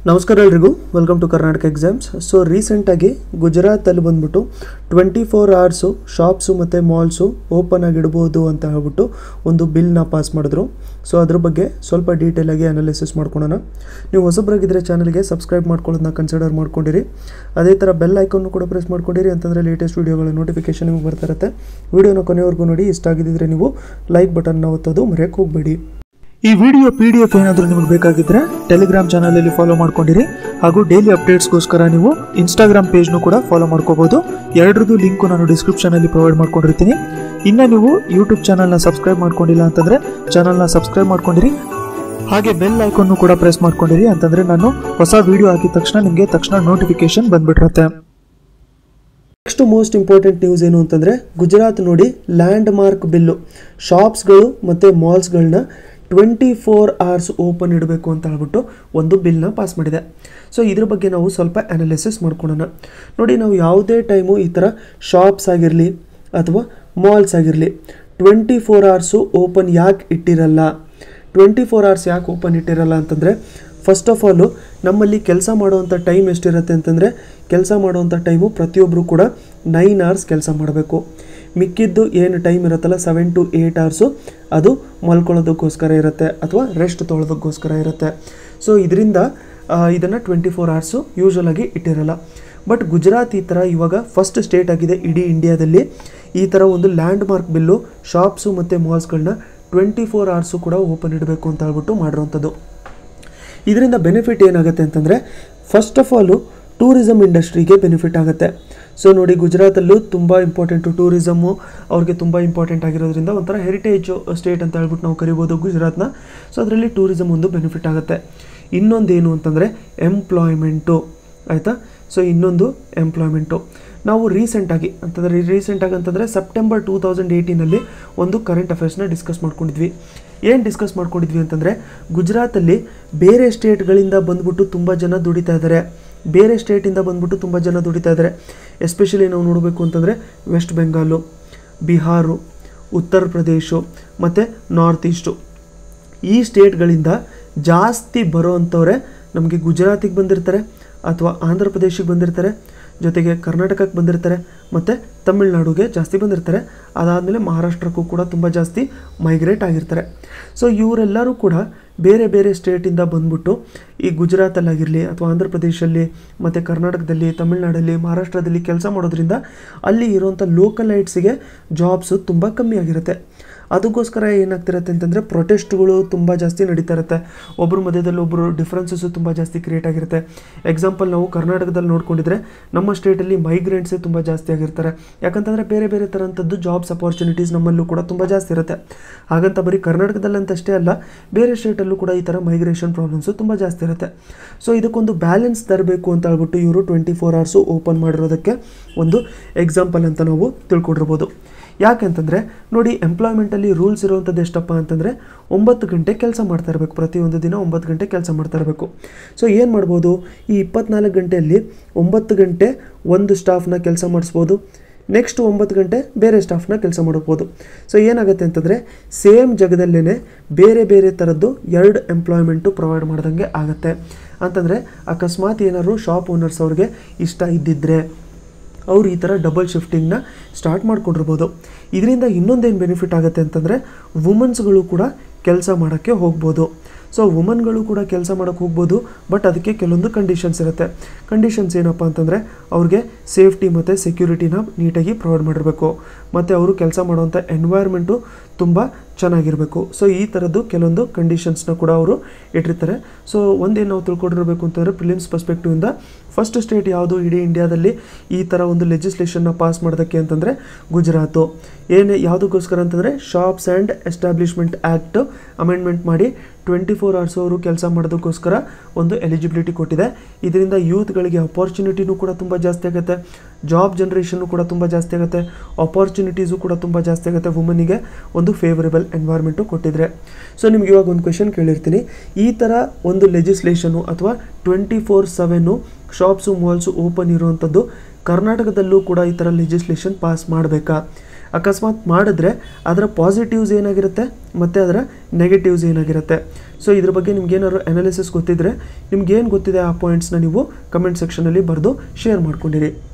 ನಮಸ್ಕಾರ ಎಲ್ರಿಗೂ welcome to Karnataka exams so ರೀಸೆಂಟಾಗಿ ಗುಜರಾತಲ್ಲಿ ಬಂದ್ಬಿಟ್ಟು ಟ್ವೆಂಟಿ ಫೋರ್ ಅವರ್ಸು ಶಾಪ್ಸು ಮತ್ತು ಮಾಲ್ಸು ಓಪನ್ ಆಗಿಡ್ಬೋದು ಅಂತ ಹೇಳ್ಬಿಟ್ಟು ಒಂದು ಬಿಲ್ನ ಪಾಸ್ ಮಾಡಿದ್ರು ಸೊ ಅದ್ರ ಬಗ್ಗೆ ಸ್ವಲ್ಪ ಡೀಟೇಲಾಗಿ ಅನಾಲಿಸಿಸ್ ಮಾಡ್ಕೊಳೋಣ ನೀವು ಹೊಸಬ್ರಾಗಿದ್ದರೆ ಚಾನಲ್ಗೆ ಸಬ್ಸ್ಕ್ರೈಬ್ ಮಾಡ್ಕೊಳ್ಳೋದನ್ನ ಕನ್ಸಿಡರ್ ಮಾಡ್ಕೊಂಡಿರಿ ಅದೇ ಥರ ಬೆಲ್ ಐಕನ್ನು ಕೂಡ ಪ್ರೆಸ್ ಮಾಡ್ಕೊಂಡಿರಿ ಅಂತಂದರೆ ಲೇಟೆಸ್ಟ್ ವೀಡಿಯೋಗಳ ನೋಟಿಫಿಕೇಶನ್ ನಿಮಗೆ ಬರ್ತಾ ಇರುತ್ತೆ ವೀಡಿಯೋನ ಕೊನೆವರೆಗೂ ನೋಡಿ ಇಷ್ಟ ಆಗಿದ್ದರೆ ನೀವು ಲೈಕ್ ಬಟನ್ನ ಒತ್ತೋದು ಮರೆಯೋಕ್ಕೆ ಹೋಗಬೇಡಿ ಈ ವಿಡಿಯೋ ಪಿ ಡಿ ಎಫ್ ಏನಾದರೂ ನಿಮಗೆ ಬೇಕಾಗಿದ್ದರೆ ಟೆಲಿಗ್ರಾಮ್ ಚಾನಲಲ್ಲಿ ಫಾಲೋ ಮಾಡ್ಕೊಂಡಿರಿ ಹಾಗೂ ಡೈಲಿ ಅಪ್ಡೇಟ್ಸ್ಗೋಸ್ಕರ ನೀವು ಇನ್ಸ್ಟಾಗ್ರಾಮ್ ಪೇಜ್ನು ಕೂಡ ಫಾಲೋ ಮಾಡ್ಕೋಬೋದು ಎರಡರದ್ದು ಲಿಂಕು ನಾನು ಡಿಸ್ಕ್ರಿಪ್ಷನಲ್ಲಿ ಪ್ರೊವೈಡ್ ಮಾಡ್ಕೊಂಡಿರ್ತೀನಿ ಇನ್ನು ನೀವು ಯೂಟ್ಯೂಬ್ ಚಾನಲ್ನ ಸಬ್ಸ್ಕ್ರೈಬ್ ಮಾಡ್ಕೊಂಡಿಲ್ಲ ಅಂತಂದರೆ ಚಾನಲ್ನ ಸಬ್ಸ್ಕ್ರೈಬ್ ಮಾಡ್ಕೊಂಡಿರಿ ಹಾಗೆ ಬೆಲ್ ಐಕನ್ನು ಕೂಡ ಪ್ರೆಸ್ ಮಾಡ್ಕೊಂಡಿರಿ ಅಂತಂದರೆ ನಾನು ಹೊಸ ವಿಡಿಯೋ ಹಾಕಿದ ತಕ್ಷಣ ನಿಮಗೆ ತಕ್ಷಣ ನೋಟಿಫಿಕೇಶನ್ ಬಂದ್ಬಿಟ್ಟಿರುತ್ತೆ ನೆಕ್ಸ್ಟ್ ಮೋಸ್ಟ್ ಇಂಪಾರ್ಟೆಂಟ್ ನ್ಯೂಸ್ ಏನು ಅಂತಂದರೆ ಗುಜರಾತ್ ನೋಡಿ ಲ್ಯಾಂಡ್ ಮಾರ್ಕ್ ಬಿಲ್ಲು ಶಾಪ್ಸ್ಗಳು ಮತ್ತು ಮಾಲ್ಸ್ಗಳನ್ನ ಟ್ವೆಂಟಿ ಫೋರ್ ಅವರ್ಸ್ ಓಪನ್ ಇಡಬೇಕು ಅಂತ ಹೇಳ್ಬಿಟ್ಟು ಒಂದು ಬಿಲ್ನ ಪಾಸ್ ಮಾಡಿದೆ ಸೊ ಇದ್ರ ಬಗ್ಗೆ ನಾವು ಸ್ವಲ್ಪ ಅನಾಲಿಸಿಸ್ ಮಾಡ್ಕೊಳ್ಳೋಣ ನೋಡಿ ನಾವು ಯಾವುದೇ ಟೈಮು ಈ ಥರ ಶಾಪ್ಸ್ ಆಗಿರಲಿ ಅಥವಾ ಮಾಲ್ಸ್ ಆಗಿರಲಿ ಟ್ವೆಂಟಿ ಫೋರ್ ಅವರ್ಸು ಓಪನ್ ಯಾಕೆ ಇಟ್ಟಿರಲ್ಲ ಟ್ವೆಂಟಿ ಫೋರ್ ಅವರ್ಸ್ ಯಾಕೆ ಓಪನ್ ಇಟ್ಟಿರಲ್ಲ ಅಂತಂದರೆ ಫಸ್ಟ್ ಆಫ್ ಆಲು ನಮ್ಮಲ್ಲಿ ಕೆಲಸ ಮಾಡುವಂಥ ಟೈಮ್ ಎಷ್ಟಿರುತ್ತೆ ಅಂತಂದರೆ ಕೆಲಸ ಮಾಡುವಂಥ ಟೈಮು ಪ್ರತಿಯೊಬ್ಬರು ಕೂಡ ನೈನ್ ಅವರ್ಸ್ ಕೆಲಸ ಮಾಡಬೇಕು ಮಿಕ್ಕಿದ್ದು ಏನು ಟೈಮ್ ಇರುತ್ತಲ್ಲ ಸೆವೆನ್ ಟು ಏಯ್ಟ್ ಅವರ್ಸು ಅದು ಮಲ್ಕೊಳ್ಳೋದಕ್ಕೋಸ್ಕರ ಇರುತ್ತೆ ಅಥವಾ ರೆಸ್ಟ್ ತೊಗೊಳೋದಕ್ಕೋಸ್ಕರ ಇರುತ್ತೆ ಸೊ ಇದರಿಂದ ಇದನ್ನು ಟ್ವೆಂಟಿ ಫೋರ್ ಅವರ್ಸು ಯೂಶ್ವಲಾಗಿ ಇಟ್ಟಿರಲ್ಲ ಬಟ್ ಗುಜರಾತ್ ಈ ಥರ ಇವಾಗ ಫಸ್ಟ್ ಸ್ಟೇಟ್ ಆಗಿದೆ ಇಡೀ ಇಂಡಿಯಾದಲ್ಲಿ ಈ ಥರ ಒಂದು ಲ್ಯಾಂಡ್ ಮಾರ್ಕ್ ಬಿಲ್ಲು ಶಾಪ್ಸು ಮತ್ತು ಮಾಲ್ಸ್ಗಳನ್ನ ಟ್ವೆಂಟಿ ಫೋರ್ ಅವರ್ಸು ಕೂಡ ಓಪನ್ ಇಡಬೇಕು ಅಂತ ಹೇಳ್ಬಿಟ್ಟು ಮಾಡಿರೋವಂಥದ್ದು ಇದರಿಂದ ಬೆನಿಫಿಟ್ ಏನಾಗುತ್ತೆ ಅಂತಂದರೆ ಫಸ್ಟ್ ಆಫ್ ಆಲು ಟೂರಿಸಮ್ ಇಂಡಸ್ಟ್ರಿಗೆ ಬೆನಿಫಿಟ್ ಆಗುತ್ತೆ ಸೊ ನೋಡಿ ಗುಜರಾತಲ್ಲೂ ತುಂಬ ಇಂಪಾರ್ಟೆಂಟು ಟೂರಿಸಮ್ಮು ಅವ್ರಿಗೆ ತುಂಬ ಇಂಪಾರ್ಟೆಂಟ್ ಆಗಿರೋದ್ರಿಂದ ಒಂಥರ ಹೆರಿಟೇಜ್ ಸ್ಟೇಟ್ ಅಂತ ಹೇಳ್ಬಿಟ್ಟು ನಾವು ಕರಿಬೋದು ಗುಜರಾತ್ನ ಸೊ ಅದರಲ್ಲಿ ಟೂರಿಸಮ್ ಒಂದು ಬೆನಿಫಿಟ್ ಆಗುತ್ತೆ ಇನ್ನೊಂದೇನು ಅಂತಂದರೆ ಎಂಪ್ಲಾಯ್ಮೆಂಟು ಆಯಿತಾ ಸೊ ಇನ್ನೊಂದು ಎಂಪ್ಲಾಯ್ಮೆಂಟು ನಾವು ರೀಸೆಂಟಾಗಿ ಅಂತಂದರೆ ರೀಸೆಂಟಾಗಿ ಅಂತಂದರೆ ಸೆಪ್ಟೆಂಬರ್ ಟೂ ತೌಸಂಡ್ ಏಯ್ಟೀನಲ್ಲಿ ಒಂದು ಕರೆಂಟ್ ಅಫೇರ್ಸ್ನ ಡಿಸ್ಕಸ್ ಮಾಡ್ಕೊಂಡಿದ್ವಿ ಏನು ಡಿಸ್ಕಸ್ ಮಾಡ್ಕೊಂಡಿದ್ವಿ ಅಂತಂದರೆ ಗುಜರಾತಲ್ಲಿ ಬೇರೆ ಸ್ಟೇಟ್ಗಳಿಂದ ಬಂದ್ಬಿಟ್ಟು ತುಂಬ ಜನ ದುಡಿತಾ ಇದ್ದಾರೆ ಬೇರೆ ಸ್ಟೇಟಿಂದ ಬಂದ್ಬಿಟ್ಟು ತುಂಬ ಜನ ದುಡಿತಾ ಇದ್ದಾರೆ ಎಸ್ಪೆಷಲಿ ನಾವು ನೋಡಬೇಕು ಅಂತಂದರೆ ವೆಸ್ಟ್ ಬೆಂಗಾಲು ಬಿಹಾರು ಉತ್ತರ ಪ್ರದೇಶು ಮತ್ತು ನಾರ್ತ್ ಈಸ್ಟು ಈ ಸ್ಟೇಟ್ಗಳಿಂದ ಜಾಸ್ತಿ ಬರೋ ಅಂಥವ್ರೆ ನಮಗೆ ಗುಜರಾತಿಗೆ ಬಂದಿರ್ತಾರೆ ಅಥವಾ ಆಂಧ್ರ ಪ್ರದೇಶಕ್ಕೆ ಬಂದಿರ್ತಾರೆ ಜೊತೆಗೆ ಕರ್ನಾಟಕಕ್ಕೆ ಬಂದಿರ್ತಾರೆ ಮತ್ತು ತಮಿಳ್ನಾಡುಗೆ ಜಾಸ್ತಿ ಬಂದಿರ್ತಾರೆ ಅದಾದಮೇಲೆ ಮಹಾರಾಷ್ಟ್ರಕ್ಕೂ ಕೂಡ ತುಂಬ ಜಾಸ್ತಿ ಮೈಗ್ರೇಟ್ ಆಗಿರ್ತಾರೆ ಸೊ ಇವರೆಲ್ಲರೂ ಕೂಡ ಬೇರೆ ಬೇರೆ ಸ್ಟೇಟಿಂದ ಬಂದ್ಬಿಟ್ಟು ಈ ಗುಜರಾತಲ್ಲಾಗಿರಲಿ ಅಥವಾ ಆಂಧ್ರ ಪ್ರದೇಶಲ್ಲಿ ಮತ್ತು ಕರ್ನಾಟಕದಲ್ಲಿ ತಮಿಳ್ನಾಡಲ್ಲಿ ಮಹಾರಾಷ್ಟ್ರದಲ್ಲಿ ಕೆಲಸ ಮಾಡೋದ್ರಿಂದ ಅಲ್ಲಿ ಇರುವಂಥ ಲೋಕಲೈಟ್ಸಿಗೆ ಜಾಬ್ಸು ತುಂಬ ಕಮ್ಮಿ ಆಗಿರುತ್ತೆ ಅದಕ್ಕೋಸ್ಕರ ಏನಾಗ್ತಿರುತ್ತೆ ಅಂತಂದರೆ ಪ್ರೊಟೆಸ್ಟ್ಗಳು ತುಂಬ ಜಾಸ್ತಿ ನಡೀತಾ ಇರುತ್ತೆ ಒಬ್ಬರ ಮಧ್ಯದಲ್ಲಿ ಒಬ್ಬರು ಡಿಫ್ರೆನ್ಸಸ್ಸು ತುಂಬ ಜಾಸ್ತಿ ಕ್ರಿಯೇಟ್ ಆಗಿರುತ್ತೆ ಎಕ್ಸಾಂಪಲ್ ನಾವು ಕರ್ನಾಟಕದಲ್ಲಿ ನೋಡ್ಕೊಂಡಿದ್ರೆ ನಮ್ಮ ಸ್ಟೇಟಲ್ಲಿ ಮೈಗ್ರೆಂಟ್ಸೇ ತುಂಬ ಜಾಸ್ತಿ ಆಗಿರ್ತಾರೆ ಯಾಕಂತಂದರೆ ಬೇರೆ ಬೇರೆ ಥರಂಥದ್ದು ಜಾಬ್ಸ್ ಅಪಾರ್ಚುನಿಟೀಸ್ ನಮ್ಮಲ್ಲೂ ಕೂಡ ತುಂಬ ಜಾಸ್ತಿ ಇರುತ್ತೆ ಹಾಗಂತ ಬರೀ ಕರ್ನಾಟಕದಲ್ಲಂತಷ್ಟೇ ಅಲ್ಲ ಬೇರೆ ಸ್ಟೇಟಲ್ಲೂ ಕೂಡ ಈ ಥರ ಮೈಗ್ರೇಷನ್ ಪ್ರಾಬ್ಲಮ್ಸು ತುಂಬ ಜಾಸ್ತಿ ಇರುತ್ತೆ ಸೊ ಇದಕ್ಕೊಂದು ಬ್ಯಾಲೆನ್ಸ್ ತರಬೇಕು ಅಂತ ಹೇಳ್ಬಿಟ್ಟು ಇವರು ಟ್ವೆಂಟಿ ಫೋರ್ ಅವರ್ಸು ಓಪನ್ ಮಾಡಿರೋದಕ್ಕೆ ಒಂದು ಎಕ್ಸಾಂಪಲ್ ಅಂತ ನಾವು ತಿಳ್ಕೊಂಡಿರ್ಬೋದು ಯಾಕೆಂತಂದರೆ ನೋಡಿ ಎಂಪ್ಲಾಯ್ಮೆಂಟಲ್ಲಿ ರೂಲ್ಸ್ ಇರುವಂಥದ್ದು ಎಷ್ಟಪ್ಪ ಅಂತಂದರೆ ಒಂಬತ್ತು ಗಂಟೆ ಕೆಲಸ ಮಾಡ್ತಾ ಇರಬೇಕು ಪ್ರತಿಯೊಂದು ದಿನ ಒಂಬತ್ತು ಗಂಟೆ ಕೆಲಸ ಮಾಡ್ತಾ ಇರಬೇಕು ಸೊ ಏನು ಮಾಡ್ಬೋದು ಈ ಇಪ್ಪತ್ನಾಲ್ಕು ಗಂಟೆಯಲ್ಲಿ ಒಂಬತ್ತು ಗಂಟೆ ಒಂದು ಸ್ಟಾಫ್ನ ಕೆಲಸ ಮಾಡಿಸ್ಬೋದು ನೆಕ್ಸ್ಟ್ ಒಂಬತ್ತು ಗಂಟೆ ಬೇರೆ ಸ್ಟಾಫ್ನ ಕೆಲಸ ಮಾಡ್ಬೋದು ಸೊ ಏನಾಗುತ್ತೆ ಅಂತಂದರೆ ಸೇಮ್ ಜಾಗದಲ್ಲೇ ಬೇರೆ ಬೇರೆ ಥರದ್ದು ಎರಡು ಎಂಪ್ಲಾಯ್ಮೆಂಟು ಪ್ರೊವೈಡ್ ಮಾಡ್ದಂಗೆ ಆಗುತ್ತೆ ಅಂತಂದರೆ ಅಕಸ್ಮಾತ್ ಏನಾದ್ರು ಶಾಪ್ ಓನರ್ಸ್ ಅವ್ರಿಗೆ ಇಷ್ಟ ಇದ್ದಿದ್ದರೆ ಅವ್ರು ಈ ಥರ ಡಬಲ್ ಶಿಫ್ಟಿಂಗ್ನ ಸ್ಟಾರ್ಟ್ ಮಾಡ್ಕೊಂಡಿರ್ಬೋದು ಇದರಿಂದ ಇನ್ನೊಂದೇನು ಬೆನಿಫಿಟ್ ಆಗುತ್ತೆ ಅಂತಂದರೆ ವುಮನ್ಸ್ಗಳು ಕೂಡ ಕೆಲಸ ಮಾಡೋಕ್ಕೆ ಹೋಗ್ಬೋದು ಸೊ ವುಮನ್ಗಳು ಕೂಡ ಕೆಲಸ ಮಾಡೋಕ್ಕೆ ಹೋಗ್ಬೋದು ಬಟ್ ಅದಕ್ಕೆ ಕೆಲವೊಂದು ಕಂಡೀಷನ್ಸ್ ಇರುತ್ತೆ ಕಂಡೀಷನ್ಸ್ ಏನಪ್ಪ ಅಂತಂದರೆ ಅವ್ರಿಗೆ ಸೇಫ್ಟಿ ಮತ್ತು ಸೆಕ್ಯೂರಿಟಿನ ನೀಟಾಗಿ ಪ್ರೊವೈಡ್ ಮಾಡಿರಬೇಕು ಮತ್ತು ಅವರು ಕೆಲಸ ಮಾಡುವಂಥ ಎನ್ವೈರ್ಮೆಂಟು ತುಂಬ ಚೆನ್ನಾಗಿರಬೇಕು ಸೊ ಈ ಥರದ್ದು ಕೆಲವೊಂದು ಕಂಡೀಷನ್ಸ್ನ ಕೂಡ ಅವರು ಇಟ್ಟಿರ್ತಾರೆ ಸೊ ಒಂದೇನು ನಾವು ತಿಳ್ಕೊಂಡಿರಬೇಕು ಅಂತಂದರೆ ಪ್ರಿಲಿಮ್ಸ್ ಪರ್ಸ್ಪೆಕ್ಟಿವಿಂದ ಫಸ್ಟ್ ಸ್ಟೇಟ್ ಯಾವುದು ಇಡೀ ಇಂಡಿಯಾದಲ್ಲಿ ಈ ಥರ ಒಂದು ಲೆಜಿಸ್ಲೇಷನ್ನ ಪಾಸ್ ಮಾಡೋದಕ್ಕೆ ಅಂತಂದರೆ ಗುಜರಾತು ಏನು ಯಾವುದಕ್ಕೋಸ್ಕರ ಅಂತಂದರೆ shops and establishment act amendment ಮಾಡಿ ಟ್ವೆಂಟಿ ಫೋರ್ ಅವರ್ಸ್ ಅವರು ಕೆಲಸ ಮಾಡೋದಕ್ಕೋಸ್ಕರ ಒಂದು ಎಲಿಜಿಬಿಲಿಟಿ ಕೊಟ್ಟಿದೆ ಇದರಿಂದ ಯೂತ್ಗಳಿಗೆ ಅಪಾರ್ಚುನಿಟಿನೂ ಕೂಡ ತುಂಬ ಜಾಸ್ತಿ ಆಗುತ್ತೆ ಜಾಬ್ ಜನ್ರೇಷನ್ನು ಕೂಡ ತುಂಬ ಜಾಸ್ತಿ ಆಗುತ್ತೆ ಅಪಾರ್ಚುನಿಟೀಸು ಕೂಡ ತುಂಬ ಜಾಸ್ತಿ ಆಗುತ್ತೆ ವುಮನಿಗೆ ಒಂದು ಫೇವರೇಬಲ್ ಎನ್ವೈರ್ಮೆಂಟು ಕೊಟ್ಟಿದ್ರೆ ಸೊ ನಿಮ್ಗೆ ಇವಾಗ ಒಂದು ಕ್ವೆಶನ್ ಕೇಳಿರ್ತೀನಿ ಈ ಥರ ಒಂದು ಲೆಜಿಸ್ಲೇಷನು ಅಥವಾ twenty four seven shops malls open ಇರುವಂಥದ್ದು ಕರ್ನಾಟಕದಲ್ಲೂ ಕೂಡ ಈ ಥರ ಲೆಜಿಸ್ಲೇಷನ್ ಪಾಸ್ ಮಾಡಬೇಕಾ ಅಕಸ್ಮಾತ್ ಮಾಡಿದ್ರೆ ಅದರ ಪಾಸಿಟಿವ್ಸ್ ಏನಾಗಿರುತ್ತೆ ಮತ್ತು ಅದರ ನೆಗೆಟಿವ್ಸ್ ಏನಾಗಿರುತ್ತೆ ಸೊ ಇದ್ರ ಬಗ್ಗೆ ನಿಮ್ಗೆ ಏನಾದ್ರು ಅನಾಲಿಸಿಸ್ ಗೊತ್ತಿದ್ರೆ ನಿಮ್ಗೆ ಏನು ಗೊತ್ತಿದೆ ಆ ಪಾಯಿಂಟ್ಸ್ನ ನೀವು ಕಮೆಂಟ್ ಸೆಕ್ಷನಲ್ಲಿ ಬರೆದು ಶೇರ್ ಮಾಡ್ಕೊಂಡಿರಿ